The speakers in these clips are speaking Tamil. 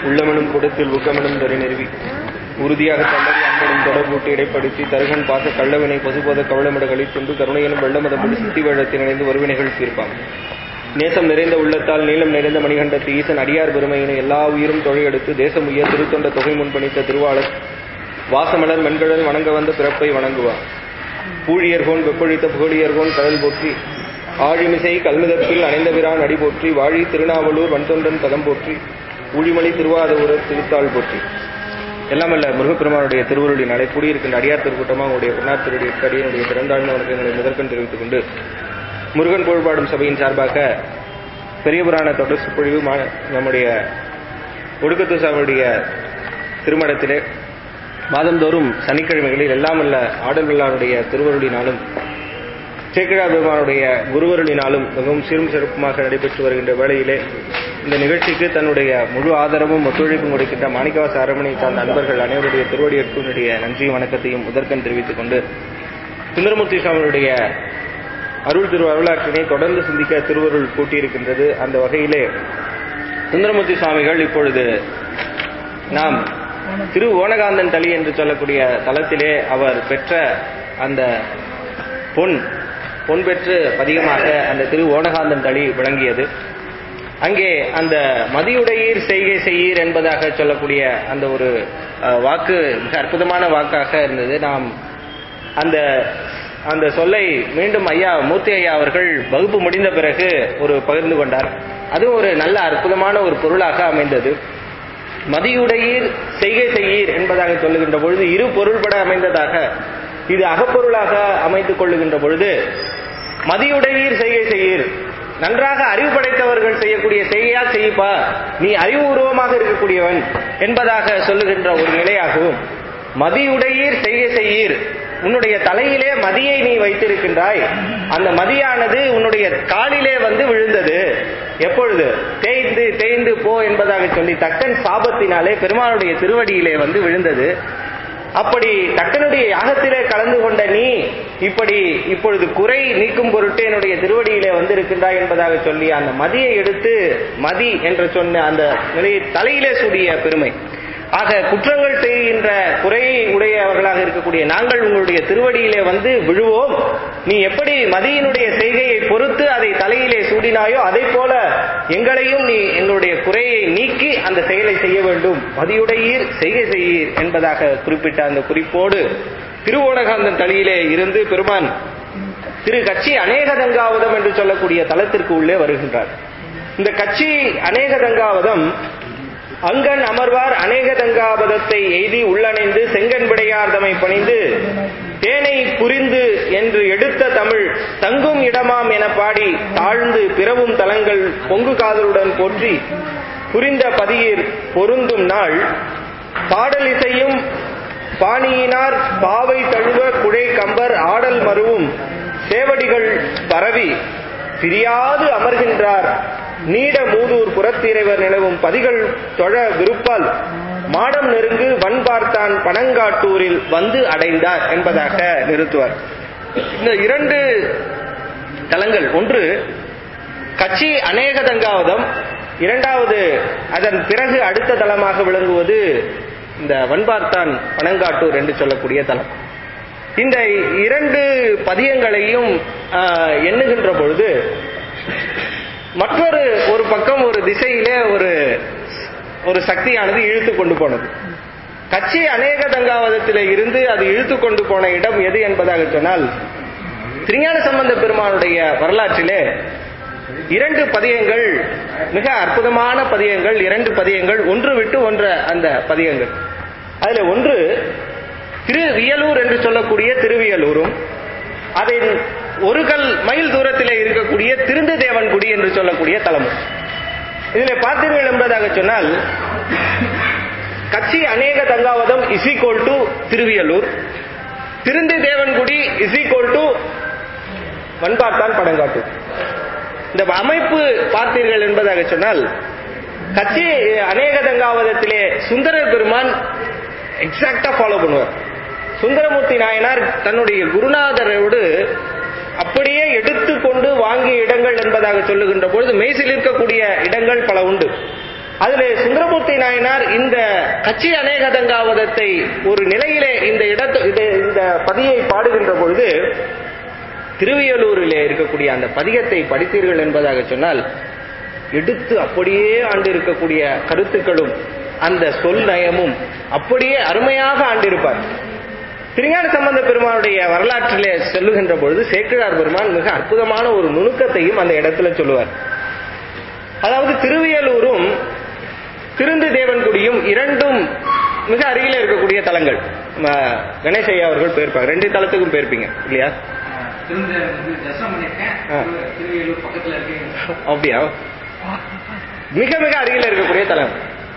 உள்ளமெனும் கூடத்தில் ஊக்கமெனும் தரி நிறுவி உறுதியாக தள்ளறி அன்பனும் தொடர்பூட்டி இடைப்படுத்தி தருகன் பாச கள்ளவினை பசுபோத கவளமிடகளில் துண்டு கருணையனும் வெள்ளமதப்படி சித்தி வெள்ளத்தில் இணைந்து ஒருவினைகள் தீர்ப்பான் நேசம் நிறைந்த உள்ளத்தால் நீளம் நிறைந்த மணிகண்டத்து ஈசன் அடியார் பெருமையினை எல்லா உயிரும் தொழையெடுத்து தேசம் உயர் திருத்தொண்ட தொகை முன்பணித்த திருவாளர் வாசமலர் மென்கடல் வணங்க வந்த பிறப்பை வணங்குவார் பூழியர்கோன் வெப்பொழித்த புகழியர்கோன் கடல் போற்றி ஆழிமிசை கல்மிதப்பில் அணைந்த பிரான் அடி போற்றி வாழி திருநாவலூர் வன்தொண்டன் பதம் போற்றி ஊழிமலை திருவாதூரர் திருத்தாள் போற்றி எல்லாமல்ல முருகப்பெருமானுடைய திருவருளின் நடை கூடியிருக்கின்ற அடியார் திருக்கூட்டமாக உங்களுடைய பொன்னார் திருடைய கடியனுடைய பிறந்தாழ்ந்த வணக்கங்களை முதற்கண் தெரிவித்துக் கொண்டு முருகன் புகழ்பாடும் சபையின் சார்பாக பெரிய புராண தொடர் சொற்பொழிவு மா- நம்முடைய ஒடுக்கத்து சாமியுடைய திருமணத்திலே மாதந்தோறும் சனிக்கிழமைகளில் எல்லாமல்ல ஆடல் விழாவுடைய திருவருளினாலும் சேக்கிழா பெருமானுடைய குருவருளினாலும் மிகவும் சீரும் சிறப்புமாக நடைபெற்று வருகின்ற வேளையிலே இந்த நிகழ்ச்சிக்கு தன்னுடைய முழு ஆதரவும் ஒத்துழைப்பும் கொடுக்கின்ற மாணிக்கவாச அரமனை சார்ந்த நண்பர்கள் அனைவருடைய திருவடியற்குடைய நன்றியும் வணக்கத்தையும் முதற்கண் தெரிவித்துக் கொண்டு சுந்தரமூர்த்தி சுவாமியுடைய அருள் திரு வரலாற்றினை தொடர்ந்து சிந்திக்க திருவருள் கூட்டியிருக்கின்றது அந்த வகையிலே சுந்தரமூர்த்தி சுவாமிகள் இப்பொழுது நாம் திரு ஓனகாந்தன் தளி என்று சொல்லக்கூடிய தலத்திலே அவர் பெற்ற அந்த பொன் பொன் பெற்று பதிகமாக அந்த திரு ஓனகாந்தன் தளி விளங்கியது அங்கே அந்த மதியுடையீர் செய்கை செய்யீர் என்பதாக சொல்லக்கூடிய அந்த ஒரு அஹ், வாக்கு மிக அற்புதமான வாக்காக இருந்தது நாம் அந்த அந்த சொல்லை மீண்டும் ஐயா மூர்த்தி ஐயா அவர்கள் வகுப்பு முடிந்த பிறகு ஒரு பகிர்ந்து கொண்டார் அதுவும் ஒரு நல்ல அற்புதமான ஒரு பொருளாக அமைந்தது மதியுடையீர் செய்கை செய்யீர் என்பதாக சொல்லுகின்ற பொழுது இரு பொருள்பட அமைந்ததாக இது அகப்பொருளாக அமைத்துக் கொள்ளுகின்ற பொழுது மதியுடையீர் செய்கை செய்யீர் நன்றாக அறிவு படைத்தவர்கள் செய்யக்கூடிய செய்கையா செய்ப்பா நீ அறிவு உருவமாக இருக்கக்கூடியவன் என்பதாக சொல்லுகின்ற ஒரு நிலையாகவும் மதியுடையீர் செய்கை செய்யீர் உன்னுடைய தலையிலே மதியை நீ வைத்திருக்கின்றாய் அந்த மதியானது உன்னுடைய காலிலே வந்து விழுந்தது எப்பொழுது தேய்ந்து தேய்ந்து போ என்பதாக சொல்லி தக்கன் சாபத்தினாலே பெருமானுடைய திருவடியிலே வந்து விழுந்தது அப்படி தக்கனுடைய யாகத்திலே கலந்து கொண்ட நீ இப்படி இப்பொழுது குறை நீக்கும் பொருட்டு என்னுடைய திருவடியிலே வந்து இருக்கின்றாய் என்பதாக சொல்லி அந்த மதியை எடுத்து மதி என்று சொன்ன அந்த நிலையை தலையிலே சூடிய பெருமை ஆக குற்றங்கள் செய்கின்ற குறையை உடையவர்களாக இருக்கக்கூடிய நாங்கள் உங்களுடைய திருவடியிலே வந்து விழுவோம் நீ எப்படி மதியினுடைய செய்கையை பொறுத்து அதை தலையிலே சூடினாயோ அதை போல எங்களையும் நீ எங்களுடைய குறையை நீக்கி அந்த செயலை செய்ய வேண்டும் மதியுடையீர் செய்கை செய்யீர் என்பதாக குறிப்பிட்ட அந்த குறிப்போடு திருவோணகாந்தன் தளியிலே இருந்து பெருமான் திரு கட்சி அநேகதங்காவதம் என்று சொல்லக்கூடிய தலத்திற்கு உள்ளே வருகின்றார் இந்த கட்சி அநேகதங்காவதம் அங்கன் அமர்வார் அநேகதங்காபதத்தை எய்தி உள்ளணைந்து செங்கன் விடையார்தமை பணிந்து தேனை புரிந்து என்று எடுத்த தமிழ் தங்கும் இடமாம் என பாடி தாழ்ந்து பிறவும் தலங்கள் பொங்கு காதலுடன் போற்றி புரிந்த பதியீர் பொருந்தும் நாள் பாடல் இசையும் பாணியினார் பாவை தழுவ குழை கம்பர் ஆடல் மருவும் சேவடிகள் பரவி பிரியாது அமர்கின்றார் நீட மூதூர் புறத்தீரைவர் நிலவும் பதிகள் தொழ விருப்பால் மாடம் நெருங்கு வன் பார்த்தான் பனங்காட்டூரில் வந்து அடைந்தார் என்பதாக நிறுத்துவார் இந்த இரண்டு தலங்கள் ஒன்று கட்சி அநேகதங்காவதம் இரண்டாவது அதன் பிறகு அடுத்த தலமாக விளங்குவது இந்த வன்பார்த்தான் பனங்காட்டூர் என்று சொல்லக்கூடிய தலம் இந்த இரண்டு பதியங்களையும் ஆஹ், எண்ணுகின்ற பொழுது மற்றொரு ஒரு பக்கம் ஒரு திசையிலே ஒரு ஒரு சக்தியானது இழுத்து கொண்டு போனது கட்சி அநேக தங்காவதத்திலே இருந்து அது இழுத்து கொண்டு போன இடம் எது என்பதாக சொன்னால் திருஞான சம்பந்த பெருமானுடைய வரலாற்றிலே இரண்டு பதியங்கள் மிக அற்புதமான பதியங்கள் இரண்டு பதியங்கள் ஒன்று விட்டு ஒன்ற அந்த பதியங்கள் அதுல ஒன்று திருவியலூர் என்று சொல்லக்கூடிய திருவியலூரும் அதன் ஒரு கல் மைல் தூரத்திலே இருக்கக்கூடிய திருந்து தேவன்குடி என்று சொல்லக்கூடிய தலமும் இதில் பார்த்தீர்கள் என்பதாக சொன்னால் Kachi Anekathangavatham is equal to Thiruviyalur Thirunthudevankudi is equal to Vanparthan Padangattur இந்த அமைப்பு பார்த்தீர்கள் என்பதாக சொன்னால் கட்சி அநேக தங்காவதத்திலே சுந்தரர் பெருமான் எக்ஸாக்டா ஃபாலோ பண்ணுவார் சுந்தரமூர்த்தி நாயனார் தன்னுடைய குருநாதரோடு அப்படியே எடுத்துக்கொண்டு வாங்கிய இடங்கள் என்பதாக சொல்லுகின்ற பொழுது மெய்சில் இருக்கக்கூடிய இடங்கள் பல உண்டு அதிலே சுந்தரமூர்த்தி நாயனார் இந்த கட்சி அநேகதங்காவதத்தை ஒரு நிலையிலே இந்த இடத்து இது- இந்த பதியை பாடுகின்ற பொழுது திருவியலூரிலே இருக்கக்கூடிய அந்த பதிகத்தை படித்தீர்கள் என்பதாக சொன்னால் எடுத்து அப்படியே ஆண்டு இருக்கக்கூடிய கருத்துக்களும் அந்த சொல் நயமும் அப்படியே அருமையாக ஆண்டிருப்பார் திருஞான சம்பந்த பெருமானுடைய வரலாற்றிலே சொல்லுகின்ற பொழுது சேக்கிழார் பெருமான் மிக அற்புதமான ஒரு நுணுக்கத்தையும் அந்த இடத்துல சொல்லுவார் அதாவது திருவியலூரும் திருந்து தேவன்குடியும் இரண்டும் மிக அருகில இருக்கக்கூடிய தலங்கள் நம்ம கணேசையா அவர்கள் போயிருப்பாங்க ரெண்டு தலத்துக்கும் போயிருப்பீங்க இல்லையா திருந்த வந்து தர்சனம் பண்ணிருக்கேன் ஆ. திரு- திருவேலூர் பக்கத்துல இருக்கேன் அப்படியா மிக மிக அருகில இருக்கக்கூடிய தலம்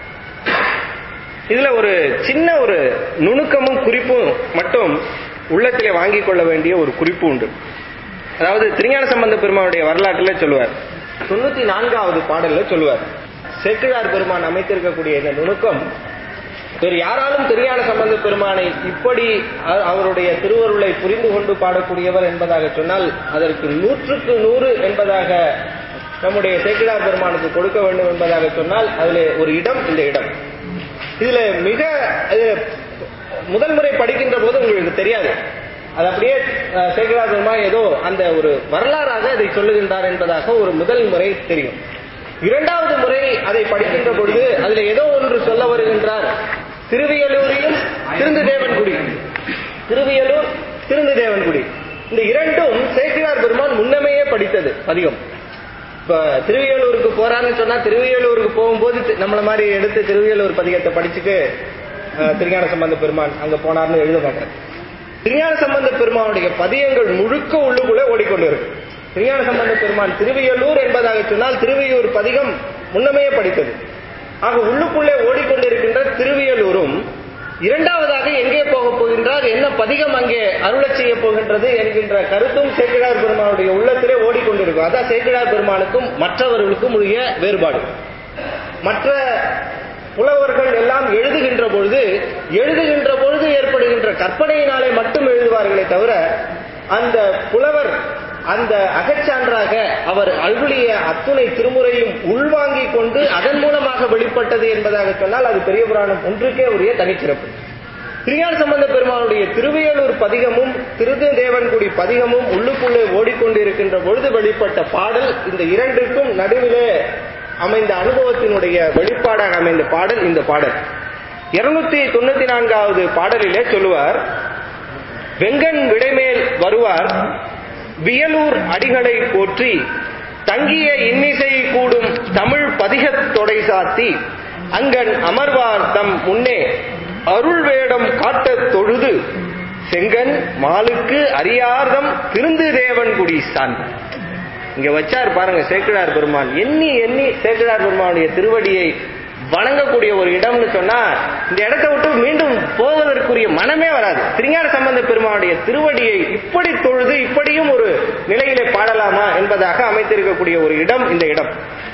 இதுல ஒரு சின்ன ஒரு நுணுக்கமும் குறிப்பும் மட்டும் உள்ளத்திலே வாங்கிக் கொள்ள வேண்டிய ஒரு குறிப்பு உண்டு அதாவது திருஞான சம்பந்த பெருமானுடைய வரலாற்றுல சொல்லுவார் தொண்ணூத்தி நான்காவது பாடல்ல சொல்லுவார் சேக்கிழார் பெருமான் அமைத்திருக்கக்கூடிய இந்த நுணுக்கம் வேறு யாராலும் திருஞான சம்பந்த பெருமானை இப்படி அ- அவருடைய திருவருளை புரிந்து கொண்டு பாடக்கூடியவர் என்பதாக சொன்னால் அதற்கு நூற்றுக்கு நூறு என்பதாக நம்முடைய சேக்கிழார் பெருமானுக்கு கொடுக்க வேண்டும் என்பதாக சொன்னால் அதிலே ஒரு இடம் இந்த இடம் இதுல மிக இது முதல் முறை படிக்கின்ற போது உங்களுக்கு தெரியாது அது அப்படியே அஹ், சேக்கிழார் பெருமான் ஏதோ அந்த ஒரு வரலாறாக அதை சொல்லுகின்றார் என்பதாக ஒரு முதல் முறை தெரியும் இரண்டாவது முறை அதை படிக்கின்ற பொழுது அதுல ஏதோ ஒன்று சொல்ல வருகின்றார் திருவியலூரிலும் திருந்து தேவன்குடி திருவியலூர் திருந்து தேவன்குடி இந்த இரண்டும் சேக்கிழார் பெருமான் முன்னமேயே படித்தது பதிகம் இப்ப திருவியலூருக்கு போறான்னு சொன்னா திருவியலூருக்கு போகும்போது தி- நம்மள மாதிரி எடுத்து திருவியலூர் பதிகத்தை படிச்சுட்டு அஹ், திருஞான சம்பந்த பெருமான் அங்க போனார்னு எழுத மாட்டார் திருஞான சம்பந்த பெருமானுடைய பதியங்கள் முழுக்க உள்ளுக்குள்ளே ஓடிக்கொண்டு இருக்கு திருஞான சம்பந்த பெருமான் திருவியலூர் என்பதாக சொன்னால் திருவியூர் பதிகம் முன்னமையே படித்தது ஆக உள்ளுக்குள்ளே ஓடிக்கொண்டிருக்கின்ற திருவியலூரும் இரண்டாவதாக எங்கே போக போகின்றார் என்ன பதிகம் அங்கே அருளச் செய்ய போகின்றது என்கின்ற கருத்தும் சேக்கிழார் பெருமானுடைய உள்ளத்திலே ஓடிக்கொண்டிருக்கும் அதான் சேக்கிழார் பெருமானுக்கும் மற்றவர்களுக்கும் உரிய வேறுபாடு மற்ற புலவர்கள் எல்லாம் எழுதுகின்ற பொழுது எழுதுகின்ற பொழுது ஏற்படுகின்ற கற்பனையினாலே மட்டும் எழுதுவார்களே தவிர அந்த புலவர் அந்த அகச்சான்றாக அவர் அருளிய அத்துணை திருமுறையும் உள்வாங்கிக் கொண்டு அதன் மூலமாக வெளிப்பட்டது என்பதாக சொன்னால் அது பெரிய புராணம் ஒன்றுக்கே உரிய தனிச்சிறப்பு திருஞான சம்பந்த பெருமானுடைய திருவியலூர் பதிகமும் திருதேவன்குடி பதிகமும் உள்ளுக்குள்ளே ஓடிக்கொண்டிருக்கின்ற பொழுது வெளிப்பட்ட பாடல் இந்த இரண்டிற்கும் நடுவிலே அமைந்த அனுபவத்தினுடைய வெளிப்பாடாக அமைந்த பாடல் இந்த பாடல் இருநூத்தி தொண்ணூத்தி நான்காவது பாடலிலே சொல்லுவார் வெங்கண் விடைமேல் வருவார் வியலூர் அடிகளை போற்றி தங்கிய இன்னிசை கூடும் தமிழ் பதிகத் தொடை சாத்தி அங்கன் அமர்வார் தம் முன்னே அருள் வேடம் காட்டத் தொழுது செங்கன் மாலுக்கு அறியார்தம் திருந்து தேவன் குடி சான் இங்க வச்சார் பாருங்க சேக்கிழார் பெருமான் எண்ணி எண்ணி சேக்கிழார் பெருமானுடைய திருவடியை வணங்கக்கூடிய ஒரு இடம்னு சொன்னா இந்த இடத்தை விட்டு மீண்டும் போவதற்குரிய மனமே வராது திருஞான சம்பந்த பெருமானுடைய திருவடியை இப்படி தொழுது இப்படியும் ஒரு நிலையிலே பாடலாமா என்பதாக அமைத்திருக்கக்கூடிய ஒரு இடம் இந்த இடம்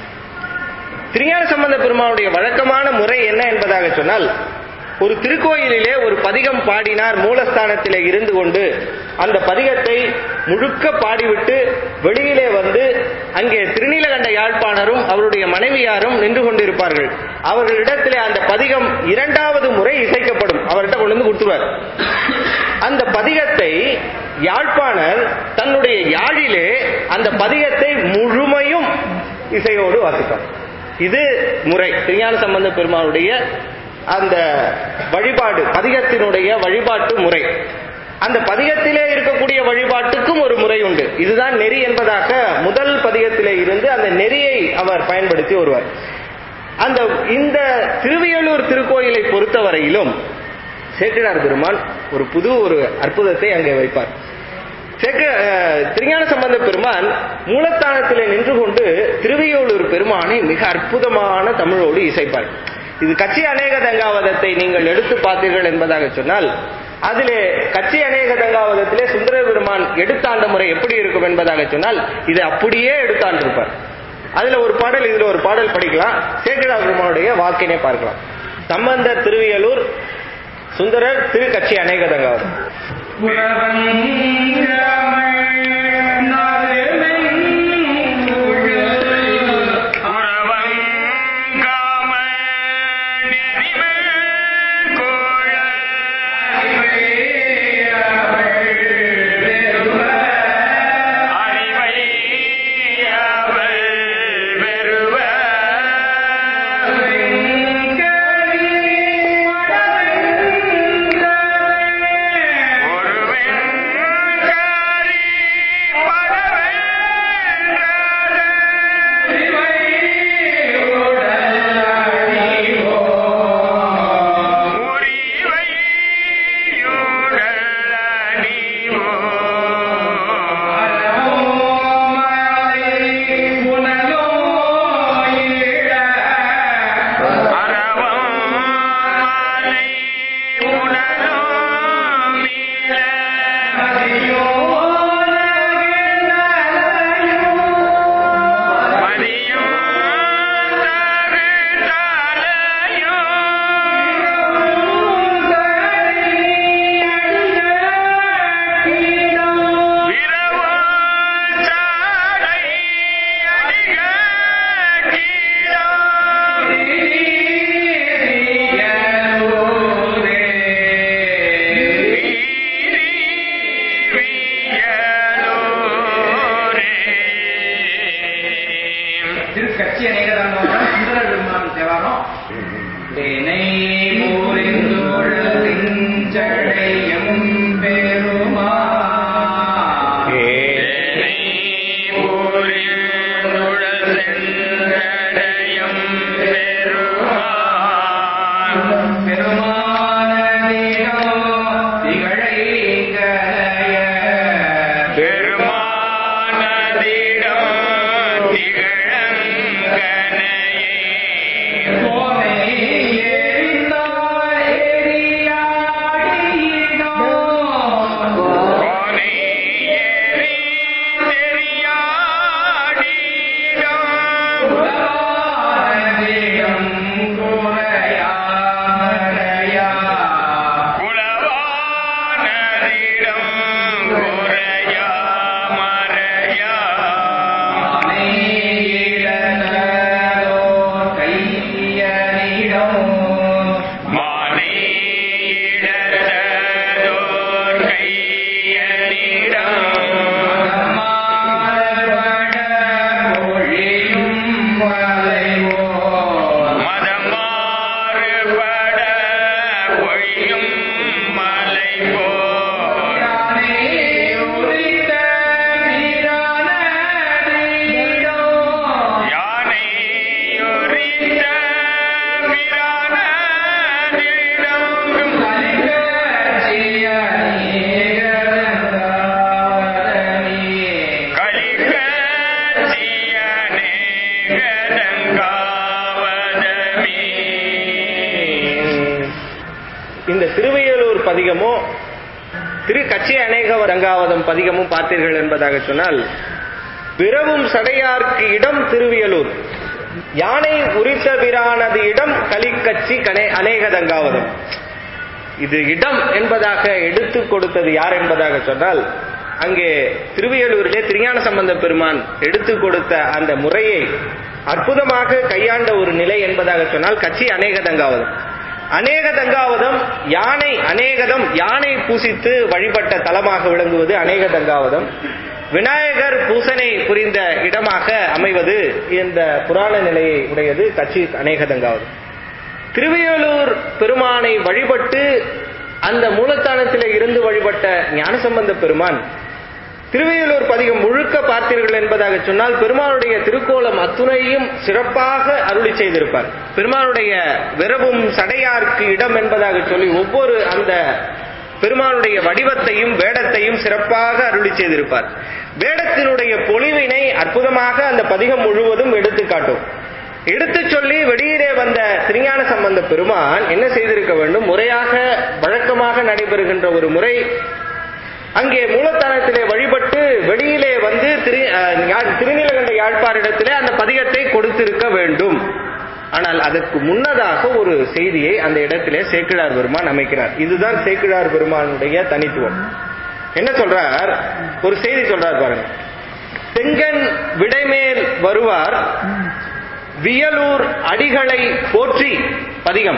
திருஞான சம்பந்த பெருமானுடைய வழக்கமான முறை என்ன என்பதாக சொன்னால் ஒரு திருக்கோயிலிலே ஒரு பதிகம் பாடினார் மூலஸ்தானத்திலே இருந்து கொண்டு அந்த பதிகத்தை முழுக்க பாடிவிட்டு வெளியிலே வந்து அங்கே திருநீலகண்ட யாழ்ப்பாணரும் அவருடைய மனைவியாரும் நின்று கொண்டிருப்பார்கள் அவர்களிடத்திலே அந்த பதிகம் இரண்டாவது முறை இசைக்கப்படும் அவர்கிட்ட கொண்டு வந்து கொடுத்துருவார் அந்த பதிகத்தை யாழ்ப்பாணர் தன்னுடைய யாழிலே அந்த பதிகத்தை முழுமையும் இசையோடு வாசிப்பார் இது முறை திருஞான சம்பந்த பெருமானுடைய அந்த வழிபாடு பதிகத்தினுடைய வழிபாட்டு முறை அந்த பதிகத்திலே இருக்கக்கூடிய வழிபாட்டுக்கும் ஒரு முறை உண்டு இதுதான் நெறி என்பதாக முதல் பதிகத்திலே இருந்து அந்த நெறியை அவர் பயன்படுத்தி வருவார் அந்த இந்த திருவியலூர் திருக்கோயிலை பொறுத்தவரையிலும் சேக்கிழார் பெருமான் ஒரு புது ஒரு அற்புதத்தை அங்கே வைப்பார் சேக்க அஹ், திருஞான சம்பந்த பெருமான் மூலத்தானத்திலே நின்று கொண்டு திருவியோளூர் பெருமானை மிக அற்புதமான தமிழோடு இசைப்பார் இது கட்சி அநேக தங்காவதத்தை நீங்கள் எடுத்து பார்த்தீர்கள் என்பதாக சொன்னால் அதிலே கட்சி அநேக தங்காவதத்திலே சுந்தர பெருமான் எடுத்தாண்ட முறை எப்படி இருக்கும் என்பதாக சொன்னால் இது அப்படியே எடுத்தாண்டிருப்பார் அதுல ஒரு பாடல் இதுல ஒரு பாடல் படிக்கலாம் சேக்கிழார் பெருமானுடைய வாக்கினை பார்க்கலாம் சம்பந்தர் திருவியலூர் சுந்தரர் திரு கட்சி அநேக தங்காவதம் உறவங்காமல் தினை புரிந்துழலின் ஜடையம் பெருமா பெருமானதிகோ திகழைகளைய கோனை எரிந்தாய் எரியாடினோ புலவானதிடம் குறையாமறையா ஆனையிடத்ததோ கையனிடம் மாறுபட பொழியும் மலைவோ யானை உரித்த வீரானதிடம் கலிகச்சிய நீகரந்தாவதனியே இந்த திருவையலூர் பதிகமும் திரு கச்சி அநேக ரங்காவதம் பதிகமும் பார்த்தீர்கள் என்பதாக சொன்னால் பிறவும் சடையார்க்கு இடம் திருவியலூர் யானை உரித்த பிரானது இடம் கலிக்கச்சி கனே அநேக தங்காவதம் இது இடம் என்பதாக எடுத்து கொடுத்தது யார் என்பதாக சொன்னால் அங்கே திருவியலூரிலே திருஞான சம்பந்த பெருமான் எடுத்து கொடுத்த அந்த முறையை அற்புதமாக கையாண்ட ஒரு நிலை என்பதாக சொன்னால் கட்சி அநேக தங்காவதம் அநேக தங்காவதம் யானை அநேகதம் யானை பூசித்து வழிபட்ட தலமாக விளங்குவது அநேக தங்காவதம் விநாயகர் பூசனை புரிந்த இடமாக அமைவது இந்த புராண நிலையை உடையது கட்சி அநேக தங்காவதம் திருவியலூர் பெருமானை வழிபட்டு அந்த மூலத்தானத்திலே இருந்து வழிபட்ட ஞானசம்பந்த பெருமான் திருவியலூர் பதிகம் முழுக்க பார்த்தீர்கள் என்பதாக சொன்னால் பெருமானுடைய திருக்கோலம் அத்துணையும் சிறப்பாக அருளி செய்திருப்பார் பெருமானுடைய விரவும் சடையார்க்கு இடம் என்பதாக சொல்லி ஒவ்வொரு அந்த பெருமானுடைய வடிவத்தையும் வேடத்தையும் சிறப்பாக அருளி செய்திருப்பார் வேடத்தினுடைய பொலிவினை அற்புதமாக அந்த பதிகம் முழுவதும் எடுத்து காட்டும் எடுத்து சொல்லி வெளியிலே வந்த திருஞான சம்பந்த பெருமான் என்ன செய்திருக்க வேண்டும் முறையாக வழக்கமாக நடைபெறுகின்ற ஒரு முறை அங்கே மூலத்தானத்திலே வழிபட்டு வெளியிலே வந்து திரு அஹ், ஞா- திருநீலகண்ட யாழ்ப்பாரிடத்திலே அந்த பதிகத்தை கொடுத்திருக்க வேண்டும் ஆனால் அதற்கு முன்னதாக ஒரு செய்தியை அந்த இடத்திலே சேக்கிழார் பெருமான் அமைக்கிறார் இதுதான் சேக்கிழார் பெருமானுடைய தனித்துவம் என்ன சொல்றார் ஒரு செய்தி சொல்றார் பாருங்க செங்கன் விடைமேல் வருவார் வியலூர் அடிகளை போற்றி பதிகம்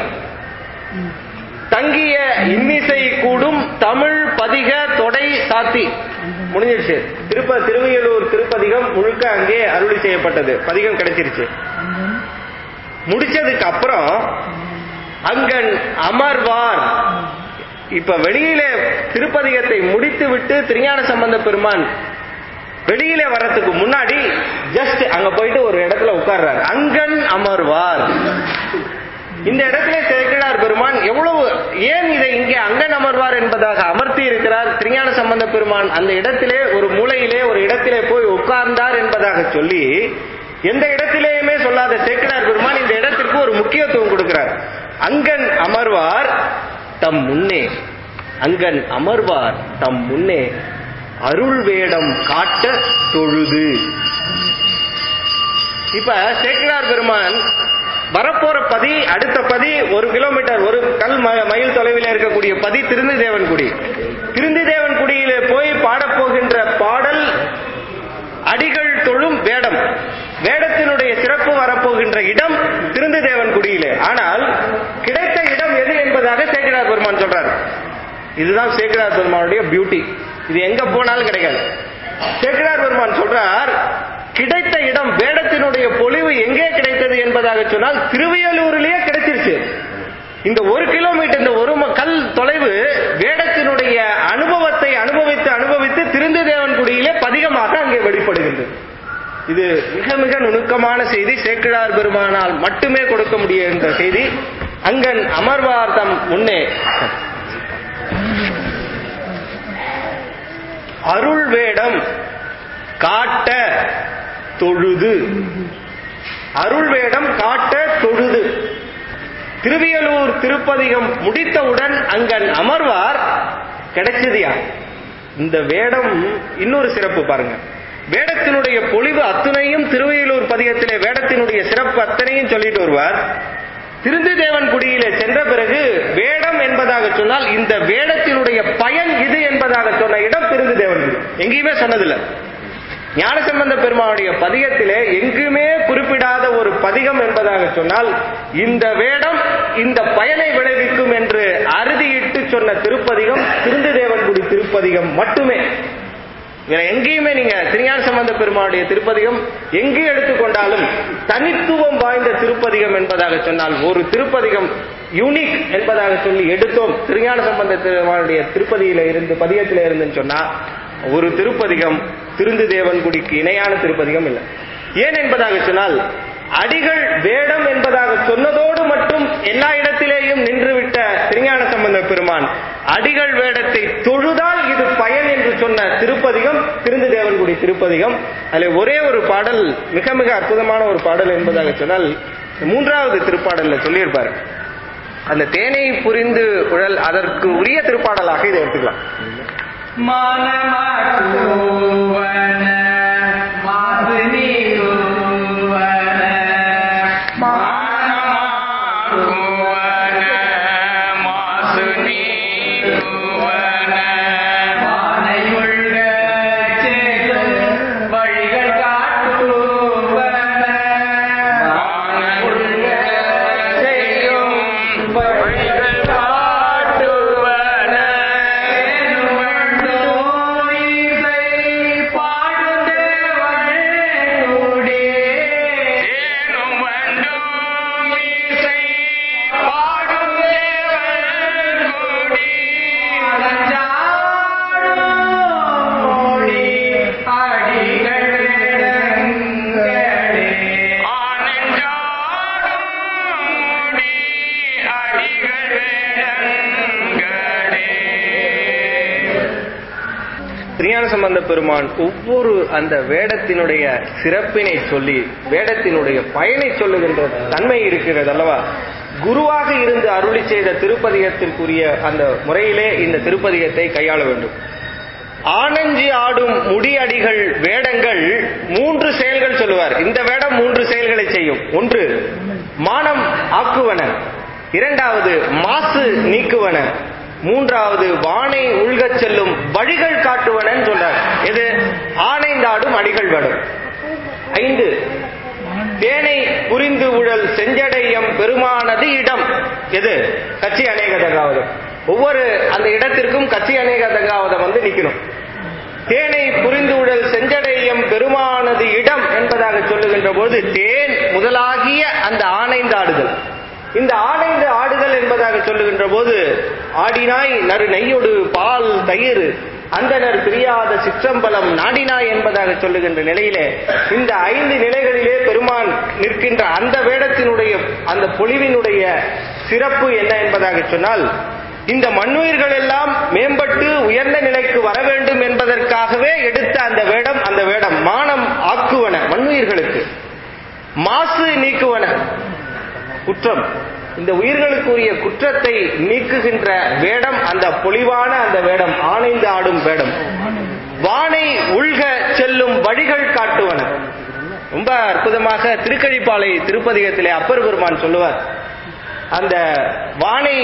தங்கிய இன்னிசை கூடும் தமிழ் பதிக தொடை சாத்தி முடிஞ்சிருச்சு திருப்ப திருவியலூர் திருப்பதிகம் முழுக்க அங்கே அருளி செய்யப்பட்டது பதிகம் கிடைச்சிருச்சு முடிச்சதுக்கு அப்புறம் அங்கன் அமர்வார் இப்ப வெளியில திருப்பதிகத்தை முடித்து விட்டு திருஞான சம்பந்த பெருமான் வெளியில வர்றதுக்கு முன்னாடி ஜஸ்ட் அங்க போயிட்டு ஒரு இடத்துல உட்கார்றார் அங்கன் அமர்வார் இந்த இடத்திலே சேக்கிழார் பெருமான் எவ்வளவு ஏன் இதை இங்கே அங்கன் அமர்வார் என்பதாக அமர்த்தி இருக்கிறார் திருஞான சம்பந்த பெருமான் அந்த இடத்திலே ஒரு மூலையிலே ஒரு இடத்திலே போய் உட்கார்ந்தார் என்பதாக சொல்லி எந்த இடத்திலேயுமே சொல்லாத சேக்கிழார் பெருமான் இந்த இடத்திற்கு ஒரு முக்கியத்துவம் கொடுக்கிறார் அங்கன் அமர்வார் தம் முன்னே அங்கன் அமர்வார் தம் முன்னே அருள் வேடம் காட்ட தொழுது இப்ப சேக்கிழார் பெருமான் வரப்போற பதி அடுத்த பதி ஒரு கிலோமீட்டர் ஒரு கல் ம- மைல் தொலைவில் இருக்கக்கூடிய பதி திருந்தி தேவன்குடி திருந்தி தேவன்குடியிலே போய் பாடப்போகின்ற பாடல் அடிகள் தொழும் வேடம் வேடத்தினுடைய சிறப்பு வரப்போகின்ற இடம் திருந்தி தேவன்குடியிலே ஆனால் கிடைத்த இடம் எது என்பதாக சேக்கிரார் பெருமான் சொல்றார் இதுதான் சேக்கிரார் பெருமானுடைய பியூட்டி இது எங்க போனாலும் கிடைக்காது சேக்கிரார் பெருமான் சொல்றார் கிடைத்த இடம் வேடத்தினுடைய பொலிவு எங்கே கிடைத்தது என்பதாக சொன்னால் திருவியலூரிலேயே கிடைச்சிருச்சு இந்த ஒரு கிலோமீட்டர் இந்த ஒரு ம- கல் தொலைவு வேடத்தினுடைய அனுபவத்தை அனுபவித்து அனுபவித்து திருந்துதேவன்குடியிலே பதிகமாக அங்கே வெளிப்படுகின்றது இது மிக மிக நுணுக்கமான செய்தி சேக்கிழார் பெருமானால் மட்டுமே கொடுக்க முடியுகின்ற செய்தி அங்கன் அமர்வார் தம் முன்னே அருள் வேடம் காட்ட தொழுது அருள் வேடம் காட்ட தொழுது திருவியலூர் திருப்பதிகம் முடித்தவுடன் அங்கன் அமர்வார் கிடைச்சதியா இந்த வேடம் இன்னொரு சிறப்பு பாருங்க வேடத்தினுடைய பொலிவு அத்தனையும் திருவையிலூர் பதிகத்திலே வேடத்தினுடைய சிறப்பு அத்தனையும் சொல்லிட்டு வருவார் திருந்திதேவன் குடியிலே சென்ற பிறகு வேடம் என்பதாக சொன்னால் இந்த வேடத்தினுடைய பயன் இது என்பதாக சொன்ன இடம் திருந்திதேவன் குடி எங்கேயுமே சொன்னதில்லை ஞானசம்பந்த பெருமானுடைய பதிகத்திலே எங்குமே குறிப்பிடாத ஒரு பதிகம் என்பதாக சொன்னால் இந்த வேடம் இந்த பயனை விளைவிக்கும் என்று அறுதியிட்டு சொன்ன திருப்பதிகம் திருந்துதேவன்குடி திருப்பதிகம் மட்டுமே வேற எங்கேயுமே நீங்க திருஞான சம்பந்த பெருமானுடைய திருப்பதிகம் எங்கே எடுத்துக்கொண்டாலும் தனித்துவம் வாய்ந்த திருப்பதிகம் என்பதாக சொன்னால் ஒரு திருப்பதிகம் யூனிக் என்பதாக சொல்லி எடுத்தோம் திருஞான சம்பந்த பெருமானுடைய திருப்பதியில இருந்து பதிகத்தில இருந்துன்னு சொன்னா ஒரு திருப்பதிகம் திருந்து தேவன்குடிக்கு இணையான திருப்பதிகம் இல்லை ஏன் என்பதாக சொன்னால் அடிகள் வேடம் என்பதாக சொன்னதோடு மட்டும் எல்லா இடத்திலேயும் நின்றுவிட்ட திருஞான சம்பந்த பெருமான் அடிகள் வேடத்தை தொழுதால் இது பயன் என்று சொன்ன திருப்பதிகம் திருந்து தேவன்குடி திருப்பதிகம் அதில் ஒரே ஒரு பாடல் மிக மிக அற்புதமான ஒரு பாடல் என்பதாக சொன்னால் மூன்றாவது திருப்பாடல்ல சொல்லியிருப்பார் அந்த தேனை புரிந்து உழல் அதற்கு உரிய திருப்பாடலாக இதை எடுத்துக்கலாம் மானமாக்குவன மாசு நீக்குவன மானமாக்குவன மாசு நீக்குவன வானை உள்க சேரும் வழிகள் காட்டுவன வானை உள்க செய்யும் வழிகள் காட்டுவன திருஞான சம்பந்த பெருமான் ஒவ்வொரு அந்த வேடத்தினுடைய சிறப்பினை சொல்லி வேடத்தினுடைய பயனை சொல்லுகின்ற தன்மை இருக்கிறது அல்லவா குருவாக இருந்து அருளி செய்த திருப்பதிகத்திற்குரிய அந்த முறையிலே இந்த திருப்பதிகத்தை கையாள வேண்டும் ஆனஞ்சி ஆடும் முடியடிகள் வேடங்கள் மூன்று செயல்கள் சொல்லுவார் இந்த வேடம் மூன்று செயல்களை செய்யும் ஒன்று மானம் ஆக்குவன இரண்டாவது மாசு நீக்குவன மூன்றாவது வானை உள்கச் செல்லும் வழிகள் காட்டுவனன்னு சொல்றார் எது ஆனைந்தாடும் அடிகள் வேடம் ஐந்து தேனை புரிந்து உழல் செஞ்சடையம் பெருமானது இடம் எது கட்சி அநேக தகாவதம் ஒவ்வொரு அந்த இடத்திற்கும் கட்சி அநேக தகாவதம் வந்து நிக்கணும் தேனை புரிந்து உழல் செஞ்சடையம் பெருமானது இடம் என்பதாக சொல்லுகின்ற போது தேன் முதலாகிய அந்த ஆனைந்தாடுதல் இந்த ஆனைந்து ஆடுதல் என்பதாக சொல்லுகின்ற போது ஆடினாய் நறு நெய்யொடு பால் தயிர் அந்தனர் பிரியாத சிற்றம்பலம் நாடினாய் என்பதாக சொல்லுகின்ற நிலையிலே இந்த ஐந்து நிலைகளிலே பெருமான் நிற்கின்ற அந்த வேடத்தினுடைய அந்த பொலிவினுடைய சிறப்பு என்ன என்பதாக சொன்னால் இந்த மண்ணுயிர்கள் எல்லாம் மேம்பட்டு உயர்ந்த நிலைக்கு வர வேண்டும் என்பதற்காகவே எடுத்த அந்த வேடம் அந்த வேடம் மானம் ஆக்குவன மண்ணுயிர்களுக்கு மாசு நீக்குவன குற்றம் இந்த உயிர்களுக்குரிய குற்றத்தை நீக்குகின்ற வேடம் அந்த பொலிவான அந்த வேடம் ஆணைந்து ஆடும் வேடம் வானை உள்க செல்லும் வழிகள் காட்டுவன ரொம்ப அற்புதமாக திருக்கழிப்பாலை திருப்பதிகத்திலே அப்பர் பெருமான் சொல்லுவார் அந்த வானை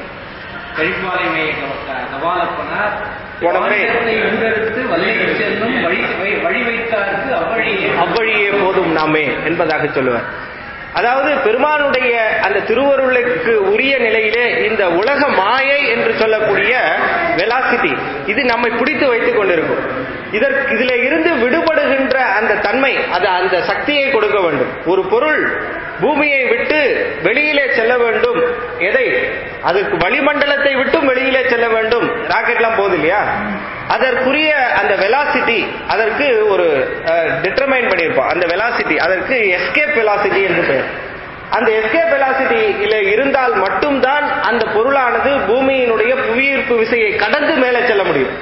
கழிப்பாலைமை கபாலப்பனார் உடம்பே. வானத்தை உண்டெடுத்து வல்லைக்கு செல்லும் வழி வை- வழி வைத்தார்க்கு அவ்வழியே அவ்வழியே போதும் நாமே என்பதாக சொல்லுவார் அதாவது பெருமானுடைய அந்த திருவருளுக்கு உரிய நிலையிலே இந்த உலக மாயை என்று சொல்லக்கூடிய வெலாசிட்டி இது நம்மை பிடித்து வைத்துக் கொண்டிருக்கும் இதற்கு இதில இருந்து விடுபடுகின்ற அந்த தன்மை அது அந்த சக்தியை கொடுக்க வேண்டும் ஒரு பொருள் பூமியை விட்டு வெளியிலே செல்ல வேண்டும் எதை அதுக்கு வளிமண்டலத்தை விட்டும் வெளியிலே செல்ல வேண்டும் ராக்கெட்லாம் போகுது இல்லையா அதற்குரிய அந்த வெலாசிட்டி அதற்கு ஒரு டிட்டர்மைன் பண்ணியிருப்போம் அந்த வெலாசிட்டி அதற்கு எஸ்கேப் வெலாசிட்டி என்று பெயர் அந்த எஸ்கேப் வெலாசிட்டியில இருந்தால் மட்டும்தான் அந்த பொருளானது பூமியினுடைய புவியீர்ப்பு விசையை கடந்து மேலே செல்ல முடியும்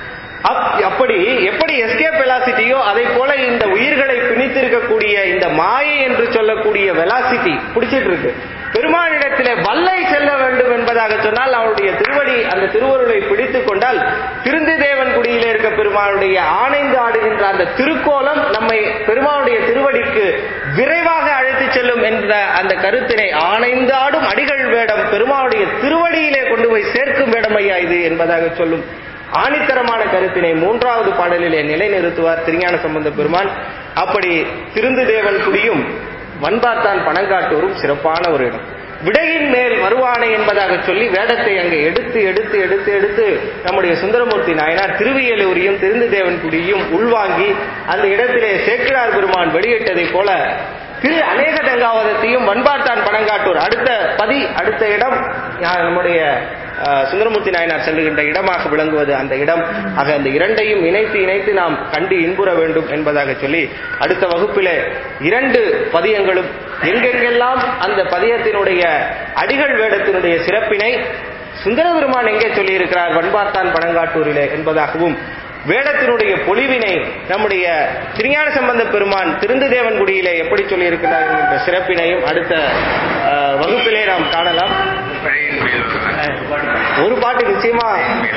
அப்- அப்படி எப்படி எஸ்கேப் வெலாசிட்டியோ அதை போல இந்த உயிர்களை பிணித்திருக்கக்கூடிய இந்த மாயை என்று சொல்லக்கூடிய வெலாசிட்டி பிடிச்சிட்டு இருக்கு பெருமானிடத்திலே வல்லை செல்ல வேண்டும் என்பதாக சொன்னால் அவருடைய திருவடி அந்த திருவருளை பிடித்துக் கொண்டால் திருந்து தேவன் குடியிலே இருக்க பெருமானுடைய ஆணைந்து ஆடுகின்ற அந்த திருக்கோலம் நம்மை பெருமானுடைய திருவடிக்கு விரைவாக அழைத்துச் செல்லும் என்ற அந்த கருத்தினை ஆணைந்து ஆடும் அடிகள் வேடம் பெருமானுடைய திருவடியிலே கொண்டு போய் சேர்க்கும் வேடம் ஐயா இது என்பதாக சொல்லும் ஆணித்தரமான கருத்தினை மூன்றாவது பாடலிலே நிலைநிறுத்துவார் திருஞான சம்பந்த பெருமான் அப்படி திருந்து தேவன் குடியும் வன்பாத்தான் பணங்காட்டூரும் சிறப்பான ஒரு இடம் விடையின் மேல் வருவானே என்பதாக சொல்லி வேடத்தை அங்கே எடுத்து எடுத்து எடுத்து எடுத்து நம்முடைய சுந்தரமூர்த்தி நாயனார் திருவியலூரையும் திருந்து தேவன் குடியும் உள்வாங்கி அந்த இடத்திலே சேக்கிழார் பெருமான் வெளியிட்டதைப் போல திரு அநேக தங்காவதத்தையும் வன்பாட்டான் பணங்காட்டூர் அடுத்த பதி அடுத்த இடம் யா- நம்முடைய அஹ், சுந்தரமூர்த்தி நாயனார் செல்லுகின்ற இடமாக விளங்குவது அந்த இடம் ஆக அந்த இரண்டையும் இணைத்து இணைத்து நாம் கண்டு இன்புற வேண்டும் என்பதாக சொல்லி அடுத்த வகுப்பிலே இரண்டு பதியங்களும் எங்கெங்கெல்லாம் அந்த பதியத்தினுடைய அடிகள் வேடத்தினுடைய சிறப்பினை சுந்தர பெருமான் எங்கே சொல்லியிருக்கிறார் வன்பார்த்தான் பணங்காட்டூரிலே என்பதாகவும் வேடத்தினுடைய பொலிவினை நம்முடைய திருஞான சம்பந்த பெருமான் திருந்துதேவன் குடியிலே எப்படி சொல்லியிருக்கிறார் என்கின்ற சிறப்பினையும் அடுத்த அஹ், வகுப்பிலே நாம் காணலாம் ஒரு பாட்டு நிச்சயமா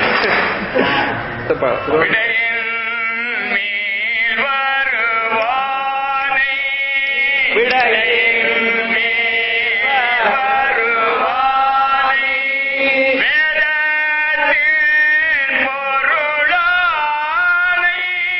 விடையின் மேல் வருவானை விடையின் மேல் வருவானை வேதத்தின் பொருளானை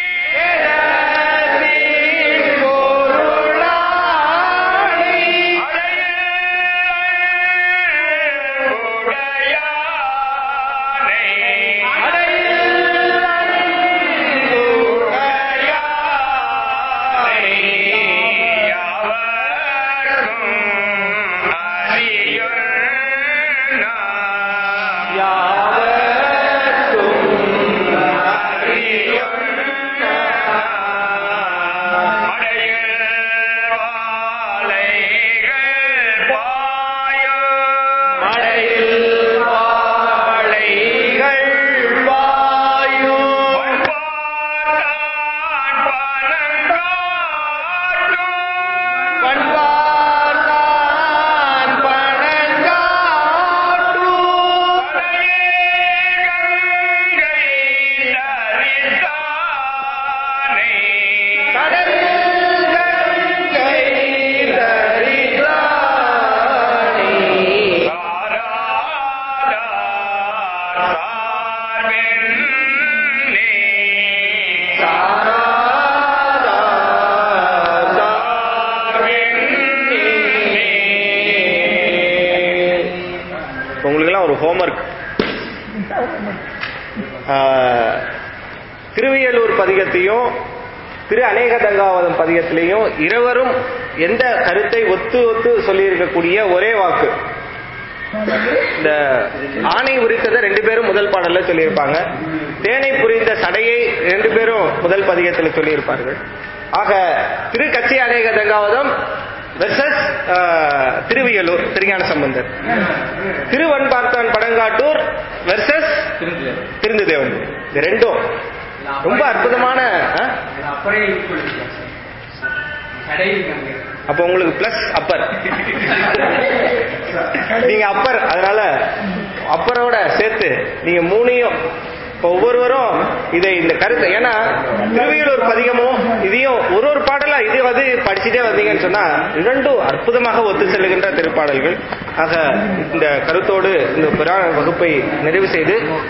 உங்களுக்கெல்லாம் ஒரு ஹோம்ஒர்க் திருவியலூர் பதிகத்தையும் திரு அநேக தங்காவதம் பதிகத்திலையும் இருவரும் எந்த கருத்தை ஒத்து ஒத்து சொல்லியிருக்கக்கூடிய ஒரே வாக்கு இந்த ஆணை உரித்ததை ரெண்டு பேரும் முதல் பாடல்ல சொல்லியிருப்பாங்க தேனை புரிந்த சடையை ரெண்டு பேரும் முதல் பதிகத்தில் சொல்லியிருப்பார்கள் ஆக Thiru Kachi Anekathangavatham versus Thiruviyalur Thirugnanasambandar Thiruvanparthan Padangattur versus Thirunthudevan இது ரெண்டும் ரொம்ப அற்புதமான ஆ? அப்படியே ஈக்குவல் கடையில் அங்கே அப்ப உங்களுக்கு பிளஸ் அப்பர் நீங்க அப்பர் அதனால அப்பரோட சேர்த்து நீங்க மூணையும் இப்ப ஒவ்வொருவரும் இதை இந்த கருத்தை ஏன்னா திருவியலூர் பதிகமும் இதையும் ஒரு ஒரு பாடலா இது வந்து படிச்சுட்டே வந்தீங்கன்னு சொன்னா இரண்டும் அற்புதமாக ஒத்து செல்லுகின்ற திருப்பாடல்கள் ஆக இந்த கருத்தோடு இந்த புராண வகுப்பை நிறைவு செய்து